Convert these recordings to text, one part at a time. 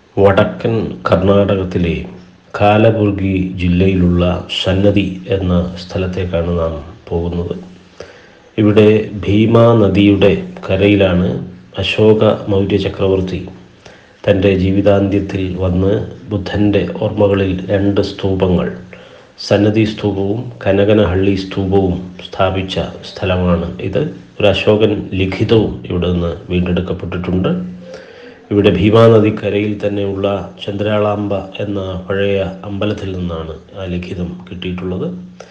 വടക്കൻ കർണാടകത്തിലെ കാലബുർഗി ജില്ലയിലുള്ള സന്നതി എന്ന സ്ഥലത്തേക്കാണ് നാം പോകുന്നത് ഇവിടെ ഭീമാ നദിയുടെ കരയിലാണ് അശോക മൗര്യ ചക്രവർത്തി തൻ്റെ ജീവിതാന്ത്യത്തിൽ വന്ന് ബുദ്ധൻ്റെ ഓർമ്മകളിൽ രണ്ട് സ്തൂപങ്ങൾ സന്നതി സ്തൂപവും കനകനഹള്ളി സ്തൂപവും സ്ഥാപിച്ച സ്ഥലമാണ് ഇത് ഒരു അശോകൻ ലിഖിതവും ഇവിടെ നിന്ന് വീണ്ടെടുക്കപ്പെട്ടിട്ടുണ്ട് ഇവിടെ ഭീമാ നദിക്കരയിൽ തന്നെയുള്ള ചന്ദ്രാളാംബ എന്ന പഴയ അമ്പലത്തിൽ നിന്നാണ് ആ ലിഖിതം കിട്ടിയിട്ടുള്ളത്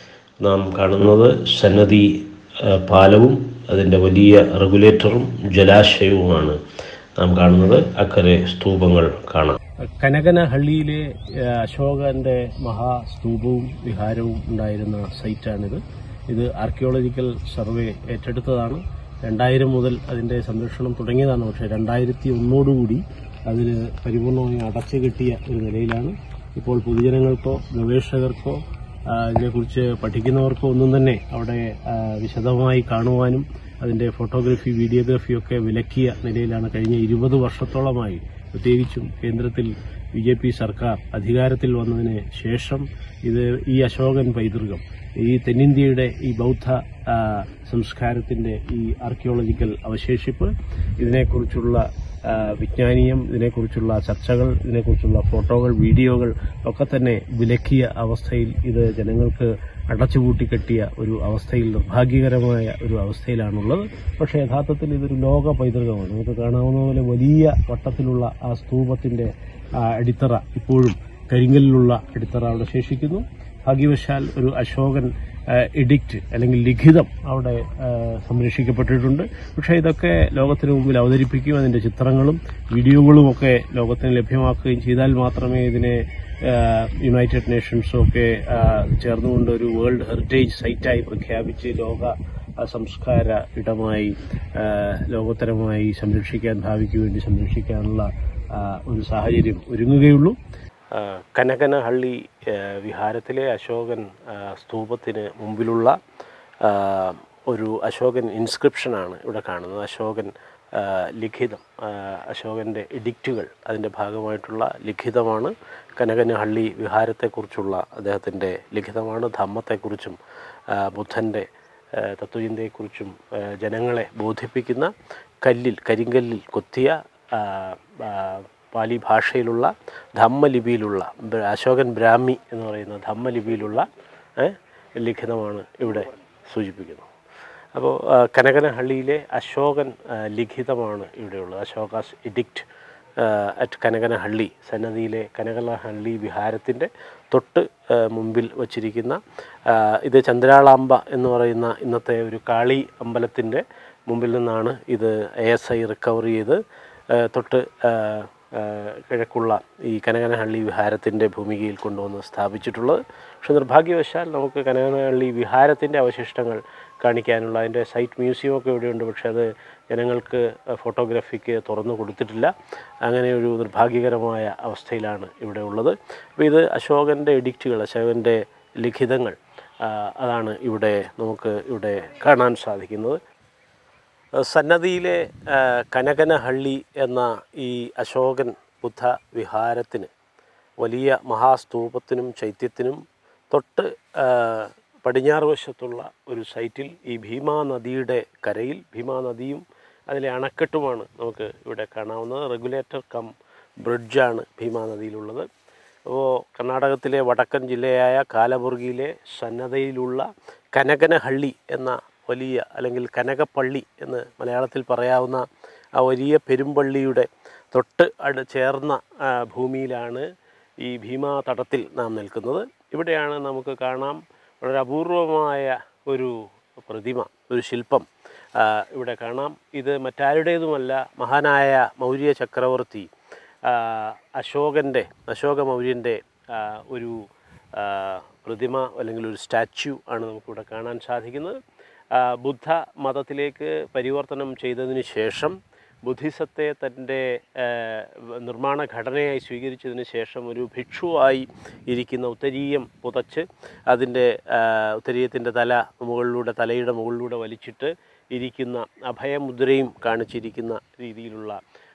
നാം കാണുന്നത് സന്നതി ആ, പാലവും അതിൻ്റെ വലിയ റെഗുലേറ്ററും ജലാശയവുമാണ് നാം കാണുന്നത് അക്കരെ സ്തൂപങ്ങൾ കാണാം കനകനഹള്ളിയിലെ അശോകന്റെ മഹാസ്തൂപവും വിഹാരവും ഉണ്ടായിരുന്ന സൈറ്റാണിത് ഇത് ആർക്കിയോളജിക്കൽ സർവേ ഏറ്റെടുത്തതാണ് രണ്ടായിരം മുതൽ അതിന്റെ സംരക്ഷണം തുടങ്ങിയതാണ് പക്ഷേ രണ്ടായിരത്തി ഒന്നോടുകൂടി അതിന് പരിപൂർണമായി അടച്ചു കിട്ടിയ ഒരു നിലയിലാണ് ഇപ്പോൾ പൊതുജനങ്ങൾക്കോ ഗവേഷകർക്കോ ആ, ഇതിനെക്കുറിച്ച് പഠിക്കുന്നവർക്കോ ഒന്നും തന്നെ അവിടെ ആ, വിശദമായി കാണുവാനും അതിന്റെ ഫോട്ടോഗ്രാഫി വീഡിയോഗ്രാഫി ഒക്കെ വിലക്കിയ നിലയിലാണ് കഴിഞ്ഞ ഇരുപത് വർഷത്തോളമായി പ്രത്യേകിച്ചും കേന്ദ്രത്തിൽ ബി ജെ പി സർക്കാർ അധികാരത്തിൽ വന്നതിന് ശേഷം ഇത് ഈ അശോകൻ പൈതൃകം ഈ തെന്നിന്ത്യയുടെ ഈ ബൗദ്ധ ആ, സംസ്കാരത്തിന്റെ ഈ ആർക്കിയോളജിക്കൽ അവശേഷിപ്പ് ഇതിനെക്കുറിച്ചുള്ള ആ, വിജ്ഞാനീയം ഇതിനെക്കുറിച്ചുള്ള ചർച്ചകൾ ഇതിനെക്കുറിച്ചുള്ള ഫോട്ടോകൾ വീഡിയോകൾ ഒക്കെ തന്നെ വിലക്കിയ അവസ്ഥയിൽ ഇത് ജനങ്ങൾക്ക് അടച്ചുപൂട്ടി കെട്ടിയ ഒരു അവസ്ഥയിൽ നിർഭാഗ്യകരമായ ഒരു അവസ്ഥയിലാണുള്ളത് പക്ഷേ യഥാർത്ഥത്തിൽ ഇതൊരു ലോക പൈതൃകമാണ് നമുക്ക് കാണാവുന്ന പോലെ വലിയ വട്ടത്തിലുള്ള ആ സ്തൂപത്തിന്റെ ആ, അടിത്തറ ഇപ്പോഴും കരിങ്കല്ലിലുള്ള അടിത്തറ അവിടെ ശേഷിക്കുന്നു ഭാഗ്യവശാൽ ഒരു അശോകൻ എഡിക്റ്റ് അല്ലെങ്കിൽ ലിഖിതം അവിടെ ആ, സംരക്ഷിക്കപ്പെട്ടിട്ടുണ്ട് പക്ഷേ ഇതൊക്കെ ലോകത്തിന് മുമ്പിൽ അവതരിപ്പിക്കുകയും അതിന്റെ ചിത്രങ്ങളും വീഡിയോകളും ഒക്കെ ലോകത്തിന് ലഭ്യമാക്കുകയും ചെയ്താൽ മാത്രമേ ഇതിനെ ആ, യുണൈറ്റഡ് നേഷൻസും ഒക്കെ ആ, ചേർന്നുകൊണ്ട് ഒരു വേൾഡ് ഹെറിറ്റേജ് സൈറ്റായി പ്രഖ്യാപിച്ച് ലോക ആ, സംസ്കാര ഇടമായി ആ, ലോകോത്തരമായി സംരക്ഷിക്കാൻ ഭാവിക്ക് വേണ്ടി സംരക്ഷിക്കാനുള്ള ആ, ഒരു സാഹചര്യം ഒരുങ്ങുകയുള്ളൂ ആ, കനകനഹള്ളി ആ, വിഹാരത്തിലെ അശോകൻ ആ, സ്തൂപത്തിന് മുമ്പിലുള്ള ആ, ഒരു അശോകൻ ഇൻസ്ക്രിപ്ഷനാണ് ഇവിടെ കാണുന്നത് അശോകൻ ആ, ലിഖിതം ആ, അശോകൻ്റെ എഡിക്റ്റുകൾ അതിൻ്റെ ഭാഗമായിട്ടുള്ള ലിഖിതമാണ് കനകനഹള്ളി വിഹാരത്തെക്കുറിച്ചുള്ള അദ്ദേഹത്തിൻ്റെ ലിഖിതമാണ് ധമ്മത്തെക്കുറിച്ചും ആ, ബുദ്ധൻ്റെ ആ, തത്വചിന്തയെക്കുറിച്ചും ആ, ജനങ്ങളെ ബോധിപ്പിക്കുന്ന കല്ലിൽ കരിങ്കല്ലിൽ കൊത്തിയ ആ, ആ, പാലി ഭാഷയിലുള്ള ധമ്മലിപിയിലുള്ള ബ- അശോകൻ ബ്രാഹ്മി എന്ന് പറയുന്ന ധമ്മലിപിയിലുള്ള ഏ, ലിഖിതമാണ് ഇവിടെ സൂചിപ്പിക്കുന്നത് അപ്പോൾ ആ, കനകനഹള്ളിയിലെ അശോകൻ ആ, ലിഖിതമാണ് ഇവിടെയുള്ളത് അശോകാസ് എഡിക്റ്റ് അറ്റ് കനകനഹള്ളി സന്നദ്ധിയിലെ കനകനഹള്ളി വിഹാരത്തിൻ്റെ തൊട്ട് ആ, മുമ്പിൽ വച്ചിരിക്കുന്ന ആ, ഇത് ചന്ദ്രാളാംബ എന്ന് പറയുന്ന ഇന്നത്തെ ഒരു കാളി അമ്പലത്തിൻ്റെ മുമ്പിൽ നിന്നാണ് ഇത് എ എസ് ഐ റിക്കവർ ചെയ്ത് ആ, തൊട്ട് ആ, ആ, കിഴക്കുള്ള ഈ കനകനഹള്ളി വിഹാരത്തിൻ്റെ ഭൂമികയിൽ കൊണ്ടുവന്ന് സ്ഥാപിച്ചിട്ടുള്ളത് പക്ഷെ നിർഭാഗ്യവശാൽ നമുക്ക് കനകനഹള്ളി വിഹാരത്തിൻ്റെ അവശിഷ്ടങ്ങൾ കാണിക്കാനുള്ള അതിൻ്റെ സൈറ്റ് മ്യൂസിയം ഒക്കെ ഇവിടെയുണ്ട് പക്ഷേ അത് ജനങ്ങൾക്ക് ഫോട്ടോഗ്രാഫിക്ക് തുറന്നു കൊടുത്തിട്ടില്ല അങ്ങനെ ഒരു നിർഭാഗ്യകരമായ അവസ്ഥയിലാണ് ഇവിടെ ഉള്ളത് അപ്പോൾ ഇത് അശോകൻ്റെ എഡിക്റ്റുകൾ അശോകൻ്റെ ലിഖിതങ്ങൾ ആ, അതാണ് ഇവിടെ നമുക്ക് ഇവിടെ കാണാൻ സാധിക്കുന്നത് സന്നദ്ധിയിലെ ആ, കനകനഹള്ളി എന്ന ഈ അശോകൻ ബുദ്ധ വിഹാരത്തിന് വലിയ മഹാസ്തൂപത്തിനും ചൈത്യത്തിനും തൊട്ട് ആ, പടിഞ്ഞാറ് വശത്തുള്ള ഒരു സൈറ്റിൽ ഈ ഭീമാ നദിയുടെ കരയിൽ ഭീമാ നദിയും അതിലെ അണക്കെട്ടുമാണ് നമുക്ക് ഇവിടെ കാണാവുന്നത് റെഗുലേറ്റർ കം ബ്രിഡ്ജാണ് ഭീമാ നദിയിലുള്ളത് അപ്പോൾ കർണാടകത്തിലെ വടക്കൻ ജില്ലയായ കാലബുർഗിയിലെ സന്നദ്ധയിലുള്ള കനകനഹള്ളി എന്ന വലിയ അല്ലെങ്കിൽ കനകപ്പള്ളി എന്ന് മലയാളത്തിൽ പറയാവുന്ന ആ വലിയ പെരുമ്പള്ളിയുടെ തൊട്ട് അട് ചേർന്ന ആ, ഭൂമിയിലാണ് ഈ ഭീമാ തടത്തിൽ നാം നിൽക്കുന്നത് ഇവിടെയാണ് നമുക്ക് കാണാം വളരെ അപൂർവമായ ഒരു പ്രതിമ ഒരു ശില്പം ആ, ഇവിടെ കാണാം ഇത് മറ്റാരുടേതുമല്ല മഹാനായ മൗര്യ ചക്രവർത്തി ആ, അശോകൻ്റെ അശോക മൗര്യൻ്റെ ആ, ഒരു ആ, പ്രതിമ അല്ലെങ്കിൽ ഒരു സ്റ്റാച്യു ആണ് നമുക്കിവിടെ കാണാൻ സാധിക്കുന്നത് ആ, ബുദ്ധ മതത്തിലേക്ക് പരിവർത്തനം ചെയ്തതിന് ശേഷം ബുദ്ധിസത്തെ തൻ്റെ ആ, നിർമ്മാണ ഘടനയായി സ്വീകരിച്ചതിന് ശേഷം ഒരു ഭിക്ഷുവായി ഇരിക്കുന്ന ഉത്തരീയം പുതച്ച് അതിൻ്റെ ആ, ഉത്തരീയത്തിൻ്റെ തല മുകളിലൂടെ തലയുടെ മുകളിലൂടെ വലിച്ചിട്ട് ഇരിക്കുന്ന അഭയമുദ്രയും കാണിച്ചിരിക്കുന്ന രീതിയിലുള്ള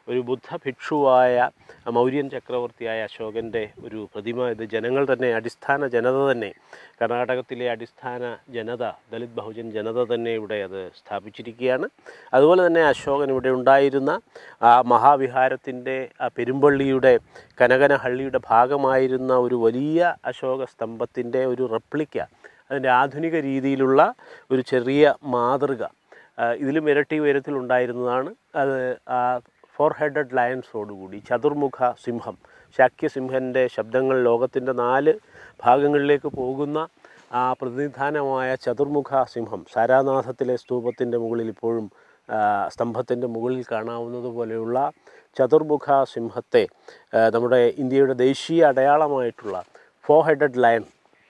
ഒരു ബുദ്ധ ഭിക്ഷുവായ മൗര്യൻ ചക്രവർത്തിയായ അശോകൻ്റെ ഒരു പ്രതിമ ഇത് ജനങ്ങൾ തന്നെ അടിസ്ഥാന ജനത തന്നെ കർണാടകത്തിലെ അടിസ്ഥാന ജനത ദളിത് ബഹുജൻ ജനത തന്നെ ഇവിടെ അത് സ്ഥാപിച്ചിരിക്കുകയാണ് അതുപോലെ തന്നെ അശോകൻ ഇവിടെ ഉണ്ടായിരുന്ന ആ മഹാവിഹാരത്തിൻ്റെ ആ പെരുമ്പള്ളിയുടെ കനകനഹള്ളിയുടെ ഭാഗമായിരുന്ന ഒരു വലിയ അശോക സ്തംഭത്തിൻ്റെ ഒരു റെപ്ലിക്ക അതിൻ്റെ ആധുനിക രീതിയിലുള്ള ഒരു ചെറിയ മാതൃക ആ, ഇതിലും ഇരട്ടി ഉയരത്തിലുണ്ടായിരുന്നതാണ് അത് ആ ഫോർ ഹെഡഡ് ലയൻസോടുകൂടി ചതുർമുഖ സിംഹം ശാക്യസിംഹൻ്റെ ശബ്ദങ്ങൾ ലോകത്തിൻ്റെ നാല് ഭാഗങ്ങളിലേക്ക് പോകുന്ന ആ പ്രതിനിധാനമായ ചതുർമുഖ സിംഹം സാരാനാഥത്തിലെ സ്തൂപത്തിൻ്റെ മുകളിൽ ഇപ്പോഴും ആ, സ്തംഭത്തിൻ്റെ മുകളിൽ കാണാവുന്നത് പോലെയുള്ള ചതുർമുഖ സിംഹത്തെ ആ, നമ്മുടെ ഇന്ത്യയുടെ ദേശീയ അടയാളമായിട്ടുള്ള ഫോർ ഹെഡഡ് ലയൺ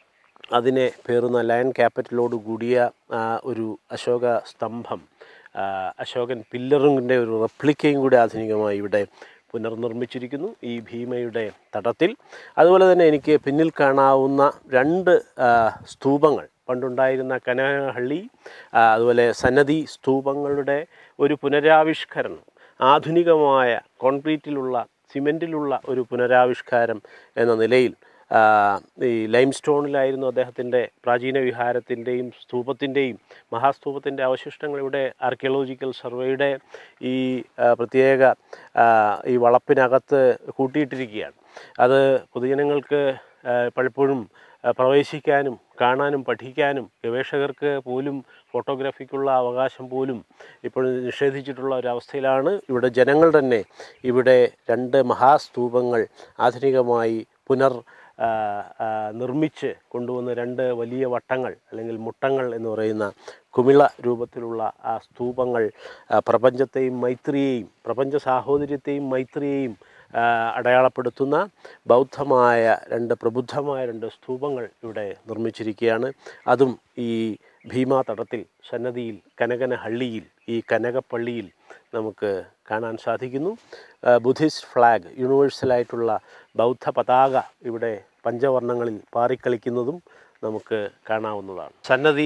അതിനെ പേറുന്ന ലയൺ ക്യാപിറ്റലോട് കൂടിയ ആ, ഒരു അശോക സ്തംഭം ആ, അശോകൻ പില്ലറിൻ്റെ ഒരു റെപ്ലിക്കയും കൂടി ആധുനികമായി ഇവിടെ പുനർനിർമ്മിച്ചിരിക്കുന്നു ഈ ഭീമയുടെ തടത്തിൽ അതുപോലെ തന്നെ എനിക്ക് പിന്നിൽ കാണാവുന്ന രണ്ട് ആ, സ്തൂപങ്ങൾ പണ്ടുണ്ടായിരുന്ന കനഹള്ളി ആ, അതുപോലെ സന്നദ്ധി സ്തൂപങ്ങളുടെ ഒരു പുനരാവിഷ്കരണം ആധുനികമായ കോൺക്രീറ്റിലുള്ള സിമെൻറ്റിലുള്ള ഒരു പുനരാവിഷ്കാരം എന്ന നിലയിൽ ആ, ഈ ലൈം സ്റ്റോണിലായിരുന്നു അദ്ദേഹത്തിൻ്റെ പ്രാചീന വിഹാരത്തിൻ്റെയും സ്തൂപത്തിൻ്റെയും മഹാസ്തൂപത്തിൻ്റെ അവശിഷ്ടങ്ങൾ ഇവിടെ ആർക്കിയോളജിക്കൽ സർവേയുടെ ഈ ആ, പ്രത്യേക ആ, ഈ വളപ്പിനകത്ത് കൂട്ടിയിട്ടിരിക്കുകയാണ് അത് പൊതുജനങ്ങൾക്ക് ആ, പലപ്പോഴും ആ, പ്രവേശിക്കാനും കാണാനും പഠിക്കാനും ഗവേഷകർക്ക് പോലും ഫോട്ടോഗ്രാഫിക്കുള്ള അവകാശം പോലും ഇപ്പോൾ നിഷേധിച്ചിട്ടുള്ള ഒരവസ്ഥയിലാണ് ഇവിടെ ജനങ്ങൾ തന്നെ ഇവിടെ രണ്ട് മഹാസ്തൂപങ്ങൾ ആധുനികമായി പുനർ ആ, ആ, നിർമ്മിച്ച് കൊണ്ടുവന്ന രണ്ട് വലിയ വട്ടങ്ങൾ അല്ലെങ്കിൽ മുട്ടങ്ങൾ എന്ന് പറയുന്ന കുമിള രൂപത്തിലുള്ള ആ സ്തൂപങ്ങൾ ആ, പ്രപഞ്ചത്തെയും മൈത്രിയെയും പ്രപഞ്ച സാഹോദര്യത്തെയും മൈത്രിയെയും ആ, അടയാളപ്പെടുത്തുന്ന ബൗദ്ധമായ രണ്ട് പ്രബുദ്ധമായ രണ്ട് സ്തൂപങ്ങൾ ഇവിടെ നിർമ്മിച്ചിരിക്കുകയാണ് അതും ഈ ഭീമാ തടത്തിൽ സന്നദ്ധിയിൽ കനകനഹള്ളിയിൽ ഈ കനകപ്പള്ളിയിൽ നമുക്ക് കാണാൻ സാധിക്കുന്നു ആ, ബുദ്ധിസ്റ്റ് ഫ്ലാഗ് യൂണിവേഴ്സലായിട്ടുള്ള ബൗദ്ധ പതാക ഇവിടെ പഞ്ചവർണ്ണങ്ങളിൽ പാറിക്കളിക്കുന്നതും നമുക്ക് കാണാവുന്നതാണ് സന്നദ്ധി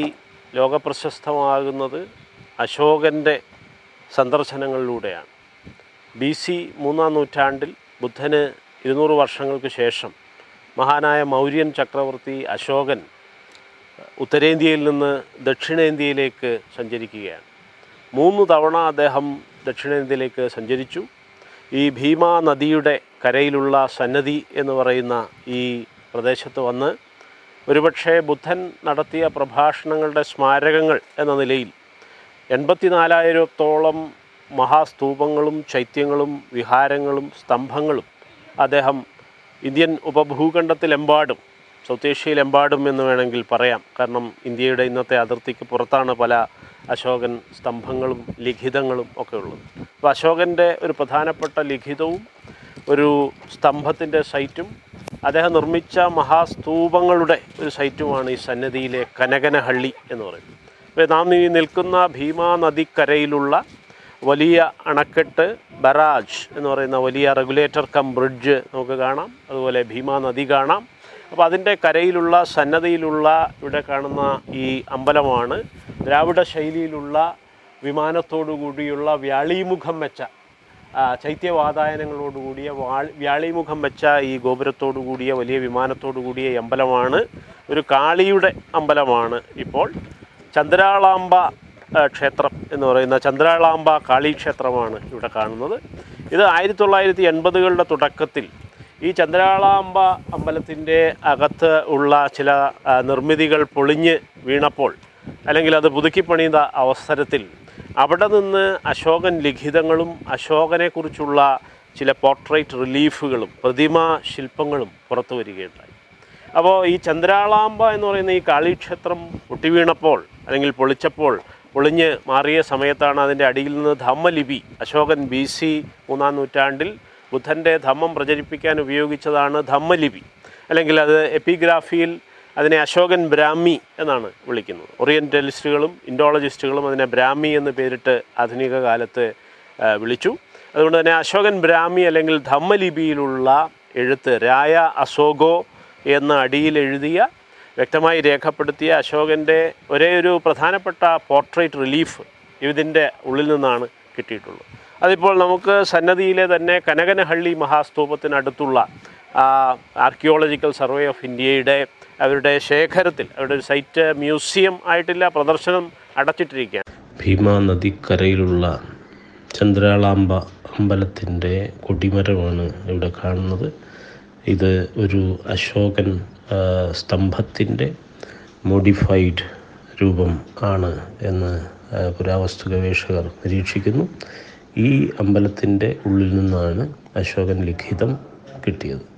ലോകപ്രശസ്തമാകുന്നത് അശോകൻ്റെ സന്ദർശനങ്ങളിലൂടെയാണ് ബി സി മൂന്നാം നൂറ്റാണ്ടിൽ ബുദ്ധന് ഇരുന്നൂറ് വർഷങ്ങൾക്ക് ശേഷം മഹാനായ മൗര്യൻ ചക്രവർത്തി അശോകൻ ഉത്തരേന്ത്യയിൽ നിന്ന് ദക്ഷിണേന്ത്യയിലേക്ക് സഞ്ചരിക്കുകയാണ് മൂന്ന് തവണ അദ്ദേഹം ദക്ഷിണേന്ത്യയിലേക്ക് സഞ്ചരിച്ചു ഈ ഭീമാ നദിയുടെ കരയിലുള്ള സന്നദ്ധി എന്ന് പറയുന്ന ഈ പ്രദേശത്ത് വന്ന് ഒരുപക്ഷെ ബുദ്ധൻ നടത്തിയ പ്രഭാഷണങ്ങളുടെ സ്മാരകങ്ങൾ എന്ന നിലയിൽ എൺപത്തിനാലായിരത്തോളം മഹാസ്തൂപങ്ങളും ചൈത്യങ്ങളും വിഹാരങ്ങളും സ്തംഭങ്ങളും അദ്ദേഹം ഇന്ത്യൻ ഉപഭൂഖണ്ഡത്തിലെമ്പാടും സൗത്ത് ഏഷ്യയിലെമ്പാടും എന്ന് വേണമെങ്കിൽ പറയാം കാരണം ഇന്ത്യയുടെ ഇന്നത്തെ അതിർത്തിക്ക് പുറത്താണ് പല അശോകൻ സ്തംഭങ്ങളും ലിഖിതങ്ങളും ഒക്കെ ഉള്ളത് അപ്പോൾ അശോകൻ്റെ ഒരു പ്രധാനപ്പെട്ട ലിഖിതവും ഒരു സ്തംഭത്തിൻ്റെ സൈറ്റും അദ്ദേഹം നിർമ്മിച്ച മഹാസ്തൂപങ്ങളുടെ ഒരു സൈറ്റുമാണ് ഈ സന്നദ്ധിയിലെ കനകനഹള്ളി എന്ന് പറയുന്നത് അപ്പോൾ നാം ഈ നിൽക്കുന്ന ഭീമാ നദിക്കരയിലുള്ള വലിയ അണക്കെട്ട് ബറാജ് എന്ന് പറയുന്ന വലിയ റെഗുലേറ്റർ കം ബ്രിഡ്ജ് നമുക്ക് കാണാം അതുപോലെ ഭീമാ നദി കാണാം അപ്പോൾ അതിൻ്റെ കരയിലുള്ള സന്നദ്ധിയിലുള്ള ഇവിടെ കാണുന്ന ഈ അമ്പലമാണ് ദ്രാവിഡ ശൈലിയിലുള്ള വിമാനത്തോടു കൂടിയുള്ള വ്യാളീമുഖം വെച്ച ആ, ചൈത്യവാതായനങ്ങളോടുകൂടിയ വാൾ വ്യാളിമുഖം വെച്ച ഈ ഗോപുരത്തോടു കൂടിയ വലിയ വിമാനത്തോടു കൂടിയ ഈ അമ്പലമാണ് ഒരു കാളിയുടെ അമ്പലമാണ് ഇപ്പോൾ ചന്ദ്രാളാംബ ആ, ക്ഷേത്രം എന്ന് പറയുന്ന ചന്ദ്രാളാംബ കാളി ക്ഷേത്രമാണ് ഇവിടെ കാണുന്നത് ഇത് ആയിരത്തി തൊള്ളായിരത്തി എൺപതുകളുടെ തുടക്കത്തിൽ ഈ ചന്ദ്രാളാംബ അമ്പലത്തിൻ്റെ അകത്ത് ഉള്ള ചില ആ, നിർമ്മിതികൾ പൊളിഞ്ഞ് വീണപ്പോൾ അല്ലെങ്കിൽ അത് പുതുക്കിപ്പണിത അവസരത്തിൽ അവിടെ നിന്ന് അശോകൻ ലിഖിതങ്ങളും അശോകനെക്കുറിച്ചുള്ള ചില പോർട്രേറ്റ് റിലീഫുകളും പ്രതിമാ ശില്പങ്ങളും പുറത്തു വരികയുണ്ടായി അപ്പോൾ ഈ ചന്ദ്രാളാംബ എന്ന് പറയുന്ന ഈ കാളീക്ഷേത്രം പൊട്ടിവീണപ്പോൾ അല്ലെങ്കിൽ പൊളിച്ചപ്പോൾ പൊളിഞ്ഞ് മാറിയ സമയത്താണ് അതിൻ്റെ അടിയിൽ നിന്ന് ധമ്മലിപി അശോകൻ ബി സി മൂന്നാം നൂറ്റാണ്ടിൽ ബുദ്ധൻ്റെ ധമ്മം പ്രചരിപ്പിക്കാൻ ഉപയോഗിച്ചതാണ് ധമ്മലിപി അല്ലെങ്കിൽ അത് എപ്പിഗ്രാഫിയിൽ അതിനെ അശോകൻ ബ്രാഹ്മി എന്നാണ് വിളിക്കുന്നത് ഓറിയൻ്റലിസ്റ്റുകളും ഇൻഡോളജിസ്റ്റുകളും അതിനെ ബ്രാഹ്മി എന്ന് പേരിട്ട് ആധുനിക കാലത്ത് ആ, വിളിച്ചു അതുകൊണ്ട് തന്നെ അശോകൻ ബ്രാഹ്മി അല്ലെങ്കിൽ ധമ്മലിപിയിലുള്ള എഴുത്ത് രായ അശോകോ എന്ന അടിയിൽ എഴുതിയ വ്യക്തമായി രേഖപ്പെടുത്തിയ അശോകൻ്റെ ഒരേ ഒരു പ്രധാനപ്പെട്ട പോർട്രേറ്റ് റിലീഫ് ഇതിൻ്റെ ഉള്ളിൽ നിന്നാണ് കിട്ടിയിട്ടുള്ളത് അതിപ്പോൾ നമുക്ക് സന്നദ്ധിയിലെ തന്നെ കനകനഹള്ളി മഹാസ്തൂപത്തിനടുത്തുള്ള ആർക്കിയോളജിക്കൽ സർവേ ഓഫ് ഇന്ത്യയുടെ അവരുടെ ശേഖരത്തിൽ അവരുടെ ഒരു സൈറ്റ് മ്യൂസിയം ആയിട്ടില്ല പ്രദർശനം അടച്ചിട്ടിരിക്കുകയാണ് ഭീമാ നദിക്കരയിലുള്ള ചന്ദ്രാളാംബ അമ്പലത്തിൻ്റെ കൊടിമരമാണ് ഇവിടെ കാണുന്നത് ഇത് ഒരു അശോകൻ ആ, സ്തംഭത്തിൻ്റെ മോഡിഫൈഡ് രൂപം ആണ് എന്ന് ആ, പുരാവസ്തു ഗവേഷകർ നിരീക്ഷിക്കുന്നു ഈ അമ്പലത്തിൻ്റെ ഉള്ളിൽ നിന്നാണ് അശോകൻ ലിഖിതം കിട്ടിയത്